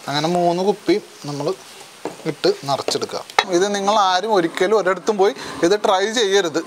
അങ്ങനെ മൂന്ന് കുപ്പി നമ്മൾ ഇട്ട് നിറച്ചെടുക്കുക ഇത് നിങ്ങൾ ആരും ഒരിക്കലും ഒരിടത്തും പോയി ഇത് ട്രൈ ചെയ്യരുത്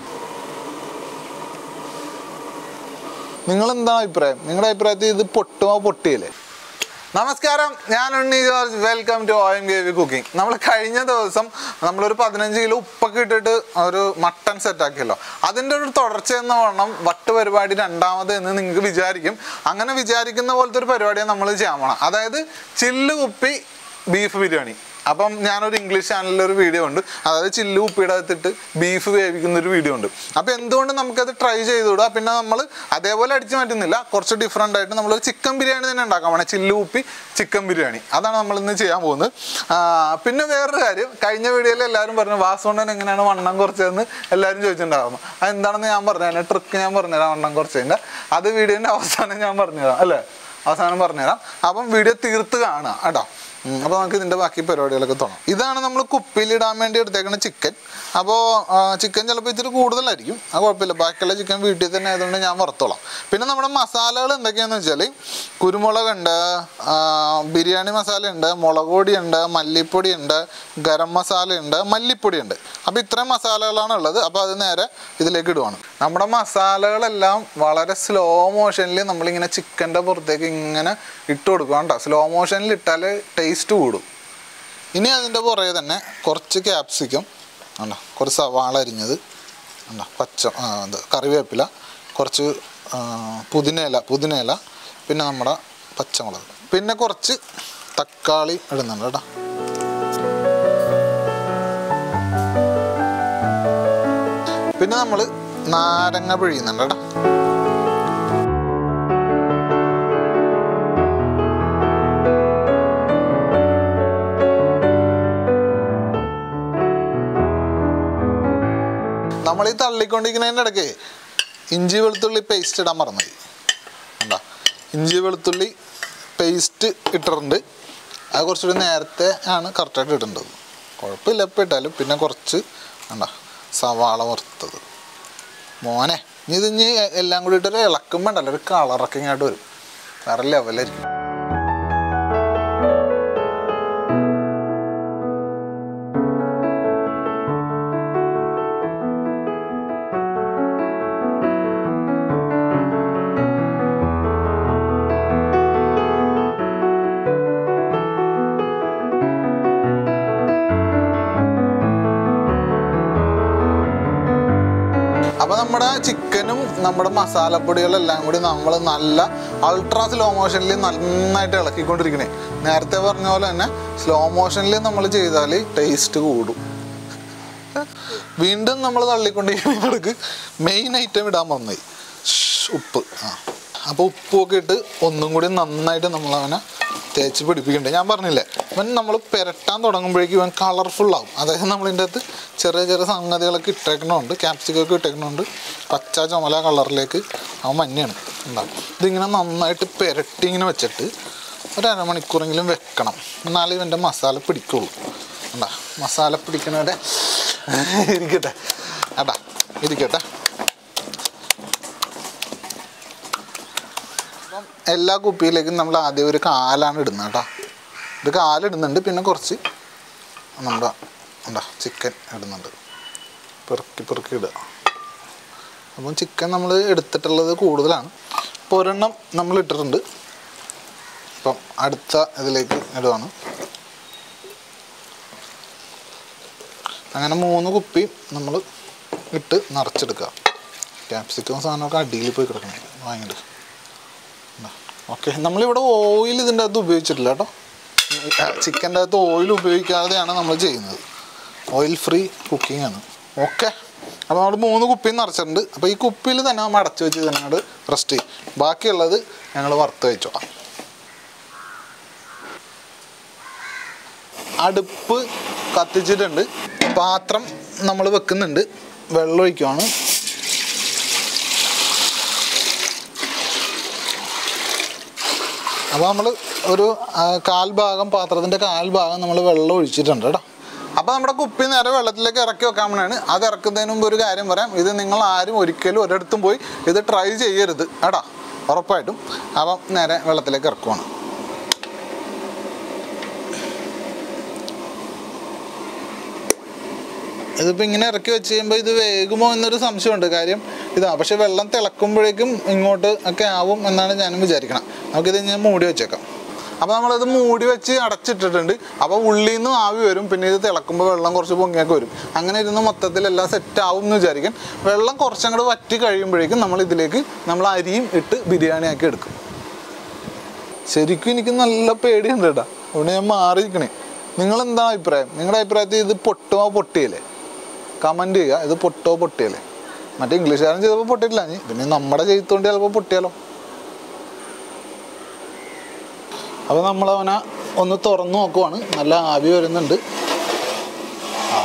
നിങ്ങൾ എന്താ അഭിപ്രായം നിങ്ങളുടെ അഭിപ്രായത്തിൽ ഇത് പൊട്ടുമോ പൊട്ടിയില്ലേ നമസ്കാരം ഞാൻ ഉണ്ണി ജോർജ് വെൽക്കം ടു ഓയം ഗേവി കുക്കിംഗ് നമ്മൾ കഴിഞ്ഞ ദിവസം നമ്മളൊരു പതിനഞ്ച് കിലോ ഉപ്പൊക്കെ ഇട്ടിട്ട് ഒരു മട്ടൺ സെറ്റ് ആക്കിയല്ലോ അതിൻ്റെ ഒരു തുടർച്ച എന്ന വണ്ണം വട്ട് പരിപാടി രണ്ടാമത് എന്ന് നിങ്ങൾക്ക് വിചാരിക്കും അങ്ങനെ വിചാരിക്കുന്ന പോലത്തെ ഒരു പരിപാടിയാണ് നമ്മൾ ചെയ്യാൻ പോണം അതായത് ചില്ല് കുപ്പി ബീഫ് ബിരിയാണി അപ്പം ഞാനൊരു ഇംഗ്ലീഷ് ചാനലിൽ ഒരു വീഡിയോ ഉണ്ട് അതായത് ചില്ലു ഉപ്പിയുടെ അകത്തിട്ട് ബീഫ് വേവിക്കുന്ന ഒരു വീഡിയോ ഉണ്ട് അപ്പോൾ എന്തുകൊണ്ട് നമുക്കത് ട്രൈ ചെയ്തുവിടുക പിന്നെ നമ്മൾ അതേപോലെ അടിച്ചു മാറ്റുന്നില്ല കുറച്ച് ഡിഫറെൻ്റ് ആയിട്ട് നമ്മളൊരു ചിക്കൻ ബിരിയാണി തന്നെ ഉണ്ടാക്കാൻ വേണം ചില്ലു ഉപ്പി ചിക്കൻ ബിരിയാണി അതാണ് നമ്മൾ ഇന്ന് ചെയ്യാൻ പോകുന്നത് ആ, പിന്നെ വേറൊരു കാര്യം കഴിഞ്ഞ വീഡിയോയിൽ എല്ലാവരും പറഞ്ഞു വാസുകൊണ്ടൻ എങ്ങനെയാണ് വണ്ണം കുറച്ചതെന്ന് എല്ലാവരും ചോദിച്ചിട്ടുണ്ടാകുന്നു അത് എന്താണെന്ന് ഞാൻ പറഞ്ഞുതരാം ട്രിക്ക് ഞാൻ പറഞ്ഞുതരാം വണ്ണം കുറച്ചതിൻ്റെ അത് വീഡിയോൻ്റെ അവസാനം ഞാൻ പറഞ്ഞുതരാം അല്ലേ അവസാനം പറഞ്ഞുതരാം അപ്പം വീഡിയോ തീർത്ത് കാണുക കേട്ടോ ഉം, അപ്പോൾ നമുക്ക് ഇതിൻ്റെ ബാക്കി പരിപാടികളൊക്കെ തുടങ്ങാം ഇതാണ് നമ്മൾ കുപ്പിയിലിടാൻ വേണ്ടി എടുത്തേക്കുന്ന ചിക്കൻ അപ്പോൾ ചിക്കൻ ചിലപ്പോൾ ഇത്തിരി കൂടുതലായിരിക്കും അത് കുഴപ്പമില്ല ബാക്കിയുള്ള ചിക്കൻ വീട്ടിൽ തന്നെ ആയതുകൊണ്ട് ഞാൻ വറുത്തോളാം പിന്നെ നമ്മുടെ മസാലകൾ എന്തൊക്കെയാണെന്ന് വെച്ചാൽ കുരുമുളകുണ്ട് ആ, ബിരിയാണി മസാല ഉണ്ട് മുളക് പൊടിയുണ്ട് മല്ലിപ്പൊടിയുണ്ട് ഗരം മസാലയുണ്ട് മല്ലിപ്പൊടിയുണ്ട് അപ്പോൾ ഇത്രയും മസാലകളാണ് ഉള്ളത് അപ്പോൾ അത് നേരെ ഇതിലേക്ക് ഇടുവാണ് നമ്മുടെ മസാലകളെല്ലാം വളരെ സ്ലോ മോഷനിൽ നമ്മളിങ്ങനെ ചിക്കൻ്റെ പുറത്തേക്ക് ഇങ്ങനെ ഇട്ട് കൊടുക്കുക കേട്ടോ സ്ലോ മോഷനിൽ ഇട്ടാൽ ടേസ്റ്റ് കൂടും ഇനി അതിൻ്റെ പുറകെ തന്നെ കുറച്ച് ക്യാപ്സിക്കം ഉണ്ടോ കുറച്ച് സവാള അരിഞ്ഞത് ഉണ്ടോ പച്ച ആ, ഇത് കറിവേപ്പില കുറച്ച് ആ, പുതിനയില പുതിനയില പിന്നെ നമ്മുടെ പച്ചമുളക് പിന്നെ കുറച്ച് തക്കാളി ഇടുന്നുണ്ട് കേട്ടോ പിന്നെ നമ്മൾ നാരങ്ങ പിഴിയുന്നുണ്ട് കേട്ടോ നമ്മൾ ഈ തള്ളിക്കൊണ്ടിരിക്കുന്നതിൻ്റെ ഇടയ്ക്ക് ഇഞ്ചി വെളുത്തുള്ളി പേസ്റ്റ് ഇടാൻ മറന്നുപോയി കണ്ടോ ഇഞ്ചി വെളുത്തുള്ളി പേസ്റ്റ് ഇട്ടിട്ടുണ്ട് അത് കുറച്ചുകൂടി നേരത്തെ ആണ് കറക്റ്റായിട്ട് ഇടേണ്ടത് കുഴപ്പമില്ല ഇപ്പം ഇട്ടാലും പിന്നെ കുറച്ച് കണ്ടോ സവാള വറുത്തത് മോനെ ഇനി ഇത് ഇനി എല്ലാം കൂടി ഇട്ടൊരു ഇളക്കുമ്പോൾ ഉണ്ടല്ലോ ഒരു കളറൊക്കെ ഇങ്ങോട്ട് വരും വേറെ ലെവലായിരിക്കും അപ്പോൾ നമ്മുടെ ചിക്കനും നമ്മുടെ മസാലപ്പൊടികളെല്ലാം കൂടി നമ്മൾ നല്ല അൾട്രാ സ്ലോ മോഷനിൽ നന്നായിട്ട് ഇളക്കിക്കൊണ്ടിരിക്കണേ നേരത്തെ പറഞ്ഞ പോലെ തന്നെ സ്ലോ മോഷനിൽ നമ്മൾ ചെയ്താൽ ടേസ്റ്റ് കൂടും വീണ്ടും നമ്മൾ തള്ളിക്കൊണ്ടിരിക്കുന്നതിനിടക്ക് മെയിൻ ഐറ്റം ഇടാൻ വന്നായി ഉപ്പ് ആ അപ്പോൾ ഉപ്പൊക്കെ ഇട്ട് ഒന്നും കൂടി നന്നായിട്ട് നമ്മൾ അവനെ തേച്ച് പിടിപ്പിക്കണ്ടേ ഞാൻ പറഞ്ഞില്ലേ ഇവൻ നമ്മൾ പുരട്ടാൻ തുടങ്ങുമ്പോഴേക്കും ഇവൻ കളർഫുൾ ആവും അതായത് നമ്മളിൻ്റെ അകത്ത് ചെറിയ ചെറിയ സംഗതികളൊക്കെ ഇട്ടേക്കണമുണ്ട് ക്യാപ്സിക്കൊക്കെ ഇട്ടേക്കണമുണ്ട് പച്ച ചുമല കളറിലേക്ക് അവൻ മഞ്ഞയാണ് ഉണ്ടാവും ഇതിങ്ങനെ നന്നായിട്ട് പുരട്ടി ഇങ്ങനെ വെച്ചിട്ട് ഒരു അരമണിക്കൂറെങ്കിലും വെക്കണം എന്നാലേ ഇവൻ്റെ മസാല പിടിക്കുള്ളൂ ഉണ്ടാ മസാല പിടിക്കണവരെ ഇരിക്കട്ടെ ഏട്ടാ ഇരിക്കട്ടെ അപ്പം എല്ലാ കുപ്പിയിലേക്കും നമ്മൾ ആദ്യം ഒരു കാലാണ് ഇടുന്നത് കേട്ടോ ഒരു കാലിടുന്നുണ്ട് പിന്നെ കുറച്ച് നമ്മുടെ എന്താ ചിക്കൻ ഇടുന്നുണ്ട് പെറുക്കി പെറുക്കി ഇടുക അപ്പം ചിക്കൻ നമ്മൾ എടുത്തിട്ടുള്ളത് കൂടുതലാണ് ഇപ്പോൾ ഒരെണ്ണം നമ്മൾ ഇട്ടിട്ടുണ്ട് അപ്പം അടുത്ത ഇതിലേക്ക് ഇടുവാണ് അങ്ങനെ മൂന്ന് കുപ്പി നമ്മൾ ഇട്ട് നിറച്ചെടുക്കുക ക്യാപ്സിക്കം സാധനമൊക്കെ അടിയിൽ പോയി കിടക്കണം വാങ്ങിയിട്ട് ഓക്കെ നമ്മളിവിടെ ഓയിൽ ഇതിൻ്റെ അകത്ത് ഉപയോഗിച്ചിട്ടില്ല കേട്ടോ ചിക്കൻ്റെ അകത്ത് ഓയിൽ ഉപയോഗിക്കാതെയാണ് നമ്മൾ ചെയ്യുന്നത് ഓയിൽ ഫ്രീ കുക്കിംഗ് ആണ് ഓക്കെ അപ്പോൾ നമ്മൾ മൂന്ന് കുപ്പി നിറച്ചിട്ടുണ്ട് അപ്പോൾ ഈ കുപ്പിയിൽ തന്നെ നമ്മൾ അടച്ചു വെച്ച് ഇതിനോട് റെസ്റ്റ് ചെയ്യും ബാക്കിയുള്ളത് ഞങ്ങൾ വറുത്ത് വെച്ചോളാം അടുപ്പ് കത്തിച്ചിട്ടുണ്ട് പാത്രം നമ്മൾ വെക്കുന്നുണ്ട് വെള്ളം ഒഴിക്കുവാണ് അപ്പോൾ നമ്മൾ ഒരു ആ, കാൽ ഭാഗം പാത്രത്തിൻ്റെ കാൽ ഭാഗം നമ്മൾ വെള്ളം ഒഴിച്ചിട്ടുണ്ട് കേട്ടോ അപ്പോൾ നമ്മുടെ കുപ്പി നേരെ വെള്ളത്തിലേക്ക് ഇറക്കി വെക്കാൻ വേണ്ടിയാണ് അത് ഇറക്കുന്നതിന് മുമ്പ് ഒരു കാര്യം പറയാം ഇത് നിങ്ങൾ ആരും ഒരിക്കലും ഒരിടത്തും പോയി ഇത് ട്രൈ ചെയ്യരുത് കേട്ടോ ഉറപ്പായിട്ടും അപ്പം നേരെ വെള്ളത്തിലേക്ക് ഇറക്കുവാണ് ഇതിപ്പോൾ ഇങ്ങനെ ഇറക്കി വെച്ച് കഴിയുമ്പോൾ ഇത് വേകുമോ എന്നൊരു സംശയമുണ്ട് കാര്യം ഇതാ പക്ഷെ വെള്ളം തിളക്കുമ്പോഴേക്കും ഇങ്ങോട്ട് ഒക്കെ ആവും എന്നാണ് ഞാനും വിചാരിക്കണം നമുക്കിത് ഞാൻ മൂടി വെച്ചേക്കാം അപ്പോൾ നമ്മളിത് മൂടി വെച്ച് അടച്ചിട്ടിട്ടുണ്ട് അപ്പോൾ ഉള്ളിൽ നിന്ന് ആവി വരും പിന്നെ ഇത് തിളക്കുമ്പോൾ വെള്ളം കുറച്ച് പൊങ്ങിയൊക്കെ വരും അങ്ങനെ ഇരുന്ന് മൊത്തത്തിൽ എല്ലാം സെറ്റ് ആവും എന്ന് വിചാരിക്കും വെള്ളം കുറച്ചങ്ങോട്ട് വറ്റി കഴിയുമ്പോഴേക്കും നമ്മൾ ഇതിലേക്ക് നമ്മൾ അരിയും ഇട്ട് ബിരിയാണി ആക്കി എടുക്കും ശരിക്കും എനിക്ക് നല്ല പേടിയുണ്ട് കേട്ടാ അതുകൊണ്ട് ഞാൻ മാറിയിരിക്കണേ നിങ്ങൾ എന്താ അഭിപ്രായം നിങ്ങളുടെ അഭിപ്രായത്തിൽ ഇത് പൊട്ടുമോ പൊട്ടിയല്ലേ കമൻറ്റ് ചെയ്യുക ഇത് പൊട്ടോ പൊട്ടിയല്ലേ മറ്റേ ഇംഗ്ലീഷുകാരൻ ചെയ്തപ്പോൾ പൊട്ടിയിട്ടില്ല നീ പിന്നെ നമ്മുടെ ചെയ്തുകൊണ്ട് ചിലപ്പോൾ പൊട്ടിയാലോ അപ്പോൾ നമ്മളവനെ ഒന്ന് തുറന്നു നോക്കുവാണ് നല്ല ആവി വരുന്നുണ്ട് ആ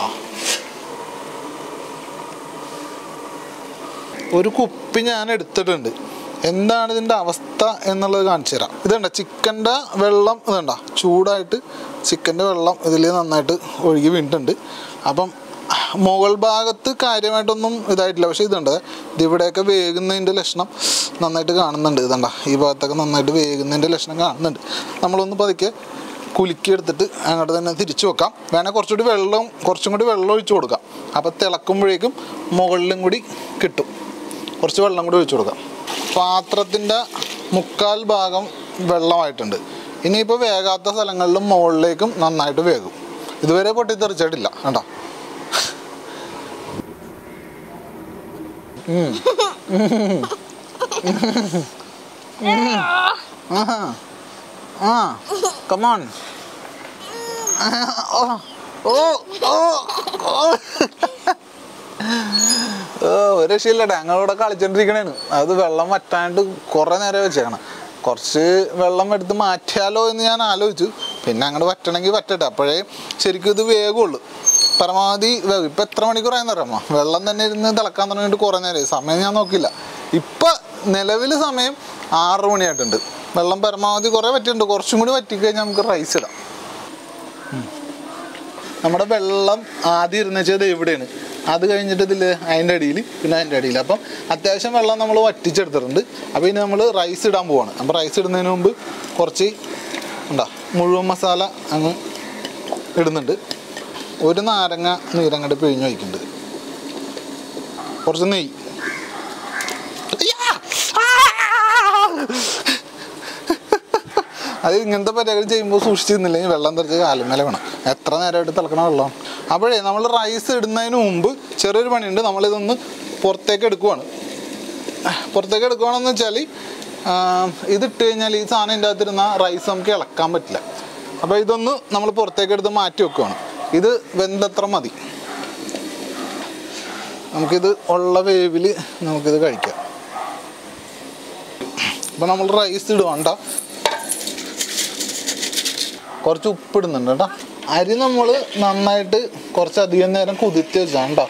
ഒരു കുപ്പി ഞാൻ എടുത്തിട്ടുണ്ട് എന്താണ് ഇതിൻ്റെ അവസ്ഥ എന്നുള്ളത് കാണിച്ചു തരാം ഇതുണ്ട ചിക്കൻ്റെ വെള്ളം ഇതുണ്ട ചൂടായിട്ട് ചിക്കൻ്റെ വെള്ളം ഇതിൽ നന്നായിട്ട് ഒഴുകി വീണിട്ടുണ്ട് അപ്പം മുകൾ ഭാഗത്ത് കാര്യമായിട്ടൊന്നും ഇതായിട്ടില്ല പക്ഷേ ഇതുണ്ട് ഇത് ഇവിടെയൊക്കെ വേകുന്നതിൻ്റെ ലക്ഷണം നന്നായിട്ട് കാണുന്നുണ്ട് ഇതുണ്ട ഈ ഭാഗത്തൊക്കെ നന്നായിട്ട് വേകുന്നതിൻ്റെ ലക്ഷണം കാണുന്നുണ്ട് നമ്മളൊന്ന് പതുക്കെ കുലുക്കി എടുത്തിട്ട് അങ്ങോട്ട് തന്നെ തിരിച്ചു വെക്കാം വേണേൽ കുറച്ചുകൂടി വെള്ളം കുറച്ചും കൂടി വെള്ളം ഒഴിച്ചു കൊടുക്കാം അപ്പോൾ തിളക്കുമ്പോഴേക്കും മുകളിലും കൂടി കിട്ടും കുറച്ച് വെള്ളം കൂടി ഒഴിച്ചു കൊടുക്കാം പാത്രത്തിൻ്റെ മുക്കാൽ ഭാഗം വെള്ളമായിട്ടുണ്ട് ഇനിയിപ്പോൾ വേകാത്ത സ്ഥലങ്ങളിലും മുകളിലേക്കും നന്നായിട്ട് വേകും ഇതുവരെ പൊട്ടിത്തെറിച്ചിട്ടില്ല കണ്ടോ ഉം. ആഹാ. ആ കമോൺ ഓ ഓ ഓ ഓ ഓ, ഒരു രക്ഷയില്ലട്ടെ ഞങ്ങളിവിടെ കളിച്ചോണ്ടിരിക്കണേണ് അത് വെള്ളം വറ്റാണ്ട് കുറേ നേരം വെച്ചേക്കണം കുറച്ച് വെള്ളം എടുത്ത് മാറ്റിയാലോ എന്ന് ഞാൻ ആലോചിച്ചു പിന്നെ അങ്ങോട്ട് വറ്റണമെങ്കിൽ വറ്റട്ടെ അപ്പോഴേ ശരിക്കും ഇത് വേഗമുള്ളൂ പരമാവധി വേഗം ഇപ്പം എത്ര മണിക്കൂറായെന്ന് അറിയാമോ വെള്ളം തന്നെ ഇരുന്ന് തിളക്കാൻ തുടങ്ങിയിട്ട് കുറേ നേരമായി സമയം ഞാൻ നോക്കില്ല ഇപ്പം നിലവിൽ സമയം ആറ് മണിയായിട്ടുണ്ട് വെള്ളം പരമാവധി കുറേ വറ്റിയിട്ടുണ്ട് കുറച്ചും കൂടി വറ്റിക്കഴിഞ്ഞാൽ നമുക്ക് റൈസ് ഇടാം നമ്മുടെ വെള്ളം ആദ്യം ഇരുന്ന് വെച്ചത് എവിടെയാണ് അത് കഴിഞ്ഞിട്ട് ഇതിൽ അതിൻ്റെ അടിയിൽ പിന്നെ അതിൻ്റെ അടിയിൽ അപ്പം അത്യാവശ്യം വെള്ളം നമ്മൾ വറ്റിച്ചെടുത്തിട്ടുണ്ട് അപ്പോൾ ഇനി നമ്മൾ റൈസ് ഇടാൻ പോവാണ് അപ്പോൾ റൈസ് ഇടുന്നതിന് മുമ്പ് കുറച്ച് ഉണ്ടാ മുഴുവൻ മസാല അങ്ങ് ഇടുന്നുണ്ട് ഒരു നാരങ്ങ നീരങ്ങോട്ട് പിഴിഞ്ഞ് വയ്ക്കുന്നുണ്ട് കുറച്ച് നെയ്യ് അത് ഇങ്ങനത്തെ പരിപാടി ചെയ്യുമ്പോൾ സൂക്ഷിച്ച് നിന്നില്ലെങ്കിൽ വെള്ളം തെറിച്ച് കാലുമേലെ വേണം എത്ര നേരമായിട്ട് തിളക്കണ വെള്ളം അപ്പോഴേ നമ്മൾ റൈസ് ഇടുന്നതിന് മുമ്പ് ചെറിയൊരു പണിയുണ്ട് നമ്മളിതൊന്ന് പുറത്തേക്ക് എടുക്കുവാണ് പുറത്തേക്ക് എടുക്കുകയാണെന്ന് വെച്ചാൽ ഇതിട്ട് കഴിഞ്ഞാൽ ഈ സാധനം ഇതിൻ്റെ അകത്തിരുന്ന റൈസ് നമുക്ക് ഇളക്കാൻ പറ്റില്ല അപ്പോൾ ഇതൊന്ന് നമ്മൾ പുറത്തേക്ക് എടുത്ത് മാറ്റി വെക്കുവാണ് ഇത് വെന്തത്ര മതി നമുക്കിത് ഉള്ള വേവിൽ നമുക്കിത് കഴിക്കാം അപ്പോൾ നമ്മൾ റൈസ് ഇടുവാണ്ട കുറച്ച് ഉപ്പിടുന്നുണ്ട് കേട്ടോ അരി നമ്മൾ നന്നായിട്ട് കുറച്ച് അധികം നേരം കുതിർത്തി വെച്ചാണ് കേട്ടോ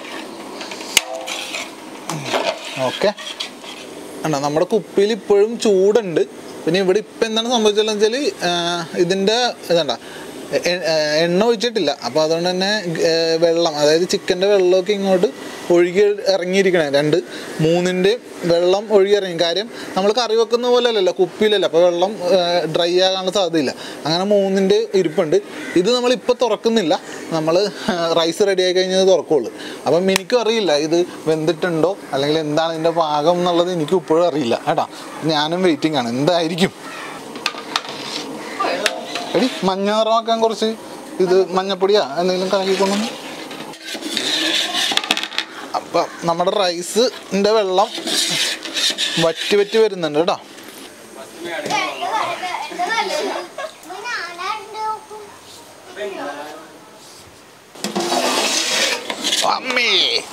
ഓക്കെ അണ്ട നമ്മുടെ കുപ്പിയിൽ ഇപ്പോഴും ചൂടുണ്ട് പിന്നെ ഇവിടെ ഇപ്പം എന്താണ് സംഭവിച്ചതെന്ന് വെച്ചാൽ ഇതിൻ്റെ ഇതണ്ട എ- എ- എണ്ണ ഒഴിച്ചിട്ടില്ല അപ്പോൾ അതുകൊണ്ട് തന്നെ ഏർ വെള്ളം അതായത് ചിക്കൻ്റെ വെള്ളമൊക്കെ ഇങ്ങോട്ട് ഒഴുകി ഇറങ്ങിയിരിക്കണേ രണ്ട് മൂന്നിൻ്റെയും വെള്ളം ഒഴുകി ഇറങ്ങി കാര്യം നമ്മൾ കറി വെക്കുന്ന പോലെ അല്ലല്ലോ കുപ്പിയിലല്ല അപ്പോൾ വെള്ളം ഡ്രൈ ആകാനുള്ള സാധ്യതയില്ല അങ്ങനെ മൂന്നിൻ്റെ ഇരിപ്പുണ്ട് ഇത് നമ്മൾ ഇപ്പോൾ തുറക്കുന്നില്ല നമ്മൾ റൈസ് റെഡി ആയി കഴിഞ്ഞത് തുറക്കുള്ളൂ അപ്പം എനിക്കും അറിയില്ല ഇത് വെന്തിട്ടുണ്ടോ അല്ലെങ്കിൽ എന്താണ് ഇതിൻ്റെ പാകം എന്നുള്ളത് എനിക്കും ഇപ്പോഴും അറിയില്ല കേട്ടോ ഞാനും വെയിറ്റിംഗ് ആണ് എന്തായിരിക്കും എടി മഞ്ഞ നിറമാക്കാൻ കുറച്ച് ഇത് മഞ്ഞപ്പൊടിയാ എന്തെങ്കിലും കലക്കി കൊണ്ടുവന്ന് അപ്പം നമ്മുടെ റൈസിൻ്റെ വെള്ളം വറ്റി വറ്റി വരുന്നുണ്ട് കേട്ടോ അമ്മേ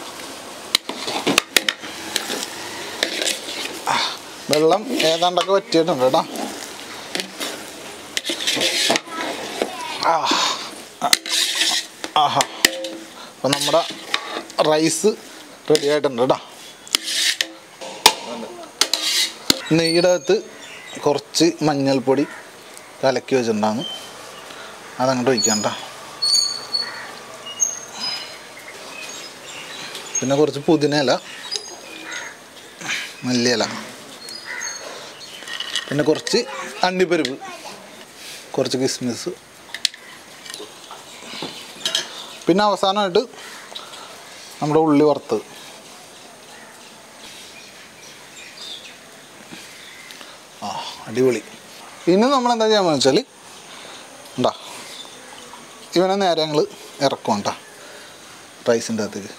ആ, വെള്ളം ഏതാണ്ടൊക്കെ വറ്റിയിട്ടുണ്ട് കേട്ടോ ആ ആഹാ അപ്പം നമ്മുടെ റൈസ് റെഡി ആയിട്ടുണ്ട് കേട്ടോ നെയ്യുടെ അകത്ത് കുറച്ച് മഞ്ഞൾപ്പൊടി കലക്കി വെച്ചിട്ടുണ്ടാകും അതങ്ങോട്ട് ഒഴിക്കണ്ട പിന്നെ കുറച്ച് പുതിനയില മല്ലിയില പിന്നെ കുറച്ച് അണ്ടിപ്പരിപ്പ് കുറച്ച് കിസ്മിസ് പിന്നെ അവസാനമായിട്ട് നമ്മുടെ ഉള്ളി വറുത്തത് ആ അടിപൊളി ഇനി നമ്മൾ എന്താ ചെയ്യാന്ന് വെച്ചാൽ ഉണ്ടാ ഇവനെ നേരെ ഞങ്ങൾ ഇറക്കും കേട്ടോ റൈസിൻ്റെ അകത്തേക്ക്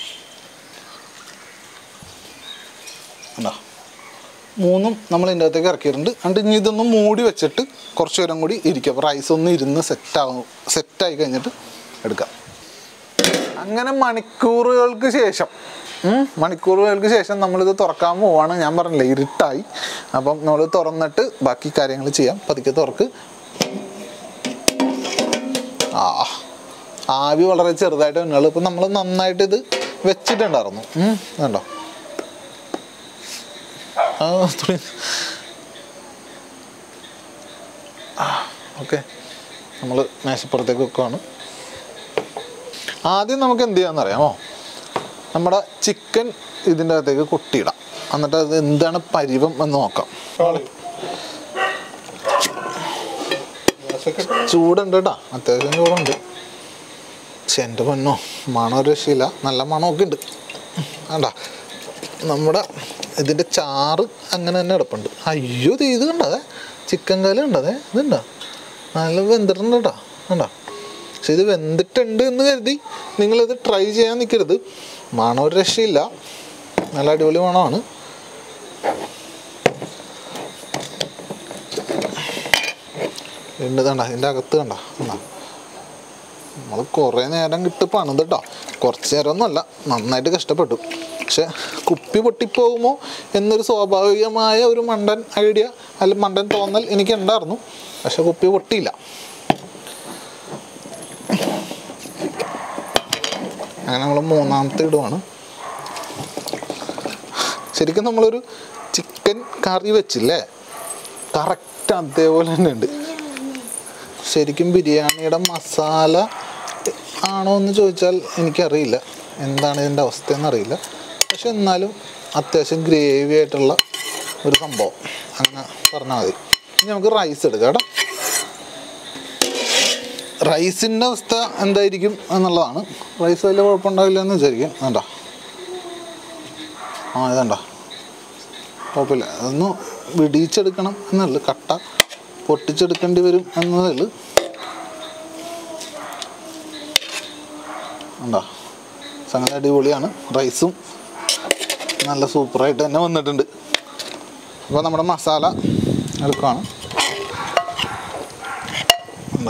ഉണ്ടോ മൂന്നും നമ്മൾ ഇതിൻ്റെ അകത്തേക്ക് ഇറക്കിയിട്ടുണ്ട് എന്നിട്ട് ഇനി ഇതൊന്ന് മൂടി വെച്ചിട്ട് കുറച്ച് നേരം കൂടി ഇരിക്കുക അപ്പോൾ റൈസ് ഒന്ന് ഇരുന്ന് സെറ്റാകും സെറ്റായി കഴിഞ്ഞിട്ട് എടുക്കാം അങ്ങനെ മണിക്കൂറുകൾക്ക് ശേഷം ഉം, മണിക്കൂറുകൾക്ക് ശേഷം നമ്മളിത് തുറക്കാൻ പോവാണ് ഞാൻ പറഞ്ഞില്ലേ ഇരുട്ടായി അപ്പം നമ്മൾ തുറന്നിട്ട് ബാക്കി കാര്യങ്ങൾ ചെയ്യാം പതുക്കെ തുറക്ക് ആ ആവി വളരെ ചെറുതായിട്ട് തന്നെയുള്ളൂ ഇപ്പം നമ്മൾ നന്നായിട്ട് ഇത് വെച്ചിട്ടുണ്ടായിരുന്നു ഉം, കണ്ടോ ആ തുണി ഓക്കെ നമ്മൾ മേശപ്പുറത്തേക്ക് വെക്കുവാണ് ആദ്യം നമുക്ക് എന്ത് ചെയ്യാമെന്നറിയാമോ നമ്മുടെ ചിക്കൻ ഇതിൻ്റെ അകത്തേക്ക് കൊട്ടിയിടാം എന്നിട്ട് അത് എന്താണ് പരിവം എന്ന് നോക്കാം ചൂടുണ്ട് കേട്ടോ അത്യാവശ്യം ചൂടുണ്ട് പക്ഷെ എൻ്റെ പൊന്നോ മണം ഒരു രക്ഷയില്ല നല്ല മണമൊക്കെ ഉണ്ട് വേണ്ട നമ്മുടെ ഇതിൻ്റെ ചാറ് അങ്ങനെ തന്നെ കിടപ്പുണ്ട് അയ്യോ ദേ ഇത് കണ്ടതേ ചിക്കൻ കാല് കണ്ടതേ ഇതുണ്ടോ നല്ല വെന്തിട്ടുണ്ട് കേട്ടോ കണ്ടോ പക്ഷെ ഇത് വെന്തിട്ടുണ്ട് എന്ന് കരുതി നിങ്ങളിത് ട്രൈ ചെയ്യാൻ നിൽക്കരുത് മണം ഒരു രക്ഷയില്ല നല്ല അടിപൊളി മണമാണ് ഉണ്ട് കണ്ട ഇതിൻ്റെ അകത്ത് കണ്ട കണ്ട നമ്മൾ കുറേ നേരം കിട്ട് പണിത് കേട്ടോ കുറച്ച് നേരമൊന്നുമല്ല നന്നായിട്ട് കഷ്ടപ്പെട്ടു പക്ഷെ കുപ്പി പൊട്ടിപ്പോകുമോ എന്നൊരു സ്വാഭാവികമായ ഒരു മണ്ടൻ ഐഡിയ അല്ല മണ്ടൻ തോന്നൽ എനിക്ക് ഉണ്ടായിരുന്നു പക്ഷെ കുപ്പി പൊട്ടിയില്ല അങ്ങനെ നമ്മൾ മൂന്നാമത്തെ ഇടുവാണ് ശരിക്കും നമ്മളൊരു ചിക്കൻ കറി വെച്ചില്ലേ കറക്റ്റ് അതേപോലെ തന്നെ ഉണ്ട് ശരിക്കും ബിരിയാണിയുടെ മസാല ആണോ എന്ന് ചോദിച്ചാൽ എനിക്കറിയില്ല എന്താണ് ഇതിൻ്റെ അവസ്ഥ എന്നറിയില്ല പക്ഷെ എന്നാലും അത്യാവശ്യം ഗ്രേവി ആയിട്ടുള്ള ഒരു സംഭവം അങ്ങനെ പറഞ്ഞാൽ മതി ഇനി നമുക്ക് റൈസ് എടുക്കാം കേട്ടോ റൈസിൻ്റെ അവസ്ഥ എന്തായിരിക്കും എന്നുള്ളതാണ് റൈസ് വലിയ കുഴപ്പമുണ്ടാവില്ല എന്ന് വിചാരിക്കും വേണ്ട ആ ഇതണ്ട കുഴപ്പമില്ല അതൊന്ന് വിടിയിച്ചെടുക്കണം എന്നുള്ളു കട്ട പൊട്ടിച്ചെടുക്കേണ്ടി വരും എന്നതേ ഉള്ളൂ ഉണ്ടോ സംഗതി അടിപൊളിയാണ് റൈസും നല്ല സൂപ്പറായിട്ട് തന്നെ വന്നിട്ടുണ്ട് അപ്പോൾ നമ്മുടെ മസാല എടുക്കുകയാണ് എന്താ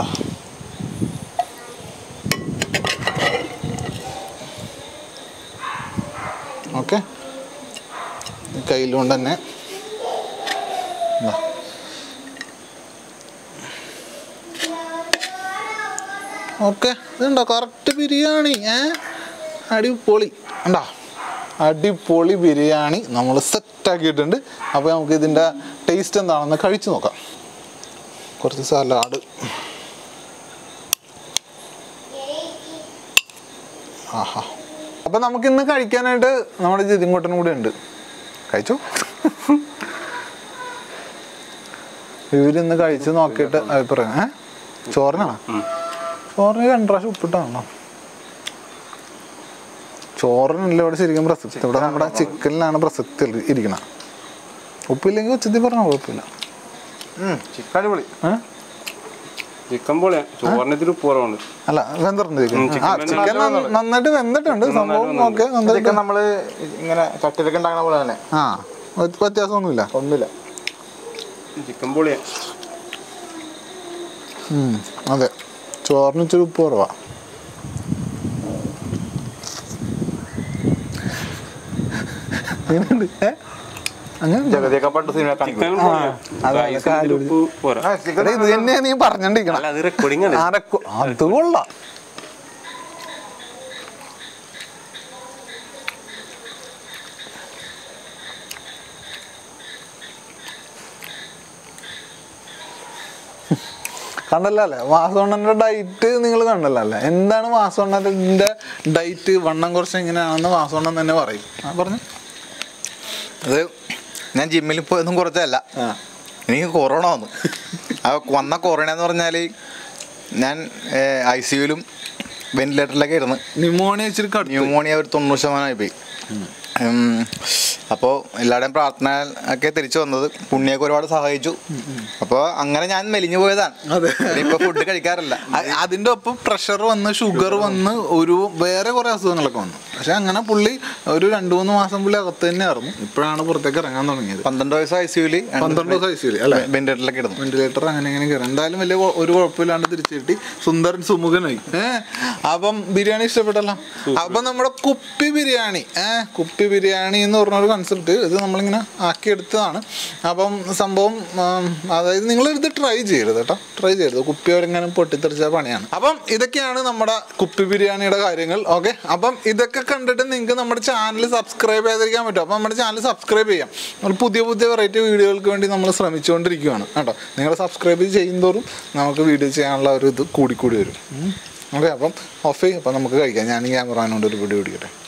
ഓക്കെ കയ്യിലുകൊണ്ട് തന്നെ എന്താ ഓക്കെ ഇതുണ്ടോ കറക്റ്റ് ബിരിയാണി ഏ അടിപൊളി ഉണ്ടോ അടിപൊളി ബിരിയാണി നമ്മൾ സെറ്റാക്കിയിട്ടുണ്ട് അപ്പോൾ നമുക്ക് ഇതിൻ്റെ ടേസ്റ്റ് എന്താണെന്ന് കഴിച്ചു നോക്കാം കുറച്ച് സലാഡ് ആഹാ അപ്പം നമുക്കിന്ന് കഴിക്കാനായിട്ട് നമ്മുടെ ജിതിങ്കോട്ടനും കൂടെ ഉണ്ട് കഴിച്ചു ഇവരിന്ന് കഴിച്ച് നോക്കിയിട്ട് അഭിപ്രായം ഏ ചോറിനാണോ ചോറിന് രണ്ട് പ്രാവശ്യം ഉപ്പിട്ടാണോ ചോറിനല്ല ഇവിടെ ശരിക്കും പ്രസക്തി ഇവിടെ നമ്മുടെ ചിക്കനിലാണ് പ്രസക്തി ഇരിക്കണം ഉപ്പില്ലെങ്കിൽ ഉച്ചത്തിൽ പറഞ്ഞാൽ കുഴപ്പമില്ല ചിക്കൻ അടിപൊളി ഏ? ചിക്കൻ പൊളിയാ ചോറിന് ഇത്തിരി ഉപ്പ് കുറവുണ്ട് അല്ല വെന്തിട്ടുണ്ട് ചിക്കൻ ഉം, chicken ആ വെന്ത് ചിക്കൻ നന്നായിട്ട് നന്നായിട്ട് വെന്തിട്ടുണ്ട് സംഭവം ഓക്കെ ചിക്കൻ നന്നായിട്ട് നമ്മള് ഇങ്ങനെ ചട്ടിയിലൊക്കെ ഉണ്ടാക്കണ പോലെ തന്നെ ആ വ്യ- വ്യത്യാസമൊന്നുമില്ല ഒന്നുമില്ല ചിക്കൻ പൊളിയാ ഉം, അതെ ചോറിന് ഇച്ചിരി ഉപ്പ് കുറവാ എങ്ങനെയുണ്ട് ഏ അങ്ങനെ ജഗതിയൊക്കെ പണ്ട് സിനിമ ചിക്കൻ കാണിക്കും പൊളിയാ അതെ, റൈസിന് ഇത്തിരി ഉപ്പ് പോരാ ആ, ചിക്കൻ എടാ, ഇത് തന്നെയാ നീ പറഞ്ഞോണ്ടിരിക്കണം അല്ല അത് റെക്കോർഡിംഗ് ആണ് ആരക്കോ അത് കൊള്ളാം കണ്ടല്ലോ അല്ലേ വാസവണ്ണന്റെ ഡയറ്റ് നിങ്ങൾ കണ്ടല്ലോ അല്ലേ എന്താണ് വാസവണ്ണന്റെ ഡയറ്റ് വണ്ണം കുറച്ച് എങ്ങനെയാണെന്ന് വാസവണ്ണൻ തന്നെ പറയും ആ പറഞ്ഞു അത് ഞാൻ ജിമ്മിൽ പോയതും കുറച്ചല്ല എനിക്ക് കൊറോണ വന്നു ആ വന്ന കൊറോണ എന്ന് പറഞ്ഞാൽ ഞാൻ ഐ സിയുലും വെന്റിലേറ്ററിലൊക്കെ ഇരുന്ന് ന്യൂമോണിയ ഇച്ചിരി കടുത്തു ന്യൂമോണിയ ഒരു തൊണ്ണൂറ് ശതമാനമായി പോയി അപ്പോൾ എല്ലാവരുടെയും പ്രാർത്ഥന ഒക്കെ തിരിച്ചു വന്നത് പുണ്യൊക്കെ ഒരുപാട് സഹായിച്ചു അപ്പോൾ അങ്ങനെ ഞാൻ മെലിഞ്ഞു പോയതാണ് അതെ. ഇപ്പൊ ഫുഡ് കഴിക്കാറില്ല അ- അതിന്റെ ഒപ്പം പ്രഷർ വന്ന് ഷുഗർ വന്ന് ഒരു വേറെ കുറെ അസുഖങ്ങളൊക്കെ വന്നു പക്ഷെ അങ്ങനെ പുള്ളി ഒരു രണ്ടു മൂന്ന് മാസം പുള്ളി അകത്ത് തന്നെയായിരുന്നു ഇപ്പോഴാണ് പുറത്തേക്ക് ഇറങ്ങാൻ തുടങ്ങിയത് പന്ത്രണ്ട് വയസ്സ് ഐ സിയുല് പന്ത്രണ്ട് ദിവസം ഐ സിയിൽ അല്ലേ വെന്റിലേറ്ററിലൊക്കെ ഇടുന്നു വെന്റിലേറ്റർ അങ്ങനെ ഇങ്ങനെ കയറി എന്തായാലും വലിയ കൊ- ഒരു കുഴപ്പമില്ലാണ്ട് തിരിച്ചു കിട്ടി സുന്ദരൻ സുമുഖനായി ഏഹ് അപ്പം ബിരിയാണി ഇഷ്ടപ്പെട്ടല്ലോ അപ്പം നമ്മുടെ കുപ്പി ബിരിയാണി ഏഹ് കുപ്പി ബിരിയാണി എന്ന് പറഞ്ഞൊരു കൺസെപ്റ്റ് ഇത് നമ്മളിങ്ങനെ ആക്കിയെടുത്തതാണ് അപ്പം സംഭവം ഉം, അതായത് നിങ്ങൾ ഇത് ട്രൈ ചെയ്യരുത് കേട്ടോ ട്രൈ ചെയ്യരുത് കുപ്പി അവരെങ്ങനെ പൊട്ടിത്തെറിച്ച പണിയാണ് അപ്പം ഇതൊക്കെയാണ് നമ്മുടെ കുപ്പി ബിരിയാണിയുടെ കാര്യങ്ങൾ ഓക്കെ അപ്പം ഇതൊക്കെ കണ്ടിട്ട് നിങ്ങൾക്ക് നമ്മുടെ ചാനൽ സബ്സ്ക്രൈബ് ചെയ്തിരിക്കാൻ പറ്റും അപ്പം നമ്മുടെ ചാനൽ സബ്സ്ക്രൈബ് ചെയ്യാം നമ്മൾ പുതിയ പുതിയ വെറൈറ്റി വീഡിയോകൾക്ക് വേണ്ടി നമ്മൾ ശ്രമിച്ചുകൊണ്ടിരിക്കുകയാണ് കേട്ടോ നിങ്ങൾ സബ്സ്ക്രൈബ് ചെയ്യുന്തോറും നമുക്ക് വീഡിയോ ചെയ്യാനുള്ള ഒരു ഇത് കൂടിക്കൂടി വരും ഓക്കെ അപ്പം ഓഫ് ചെയ്യും അപ്പം നമുക്ക് കഴിക്കാം ഞാൻ ഈ ക്യാമറ കൊണ്ട് ഒരു വീഡിയോ പിടിക്കട്ടെ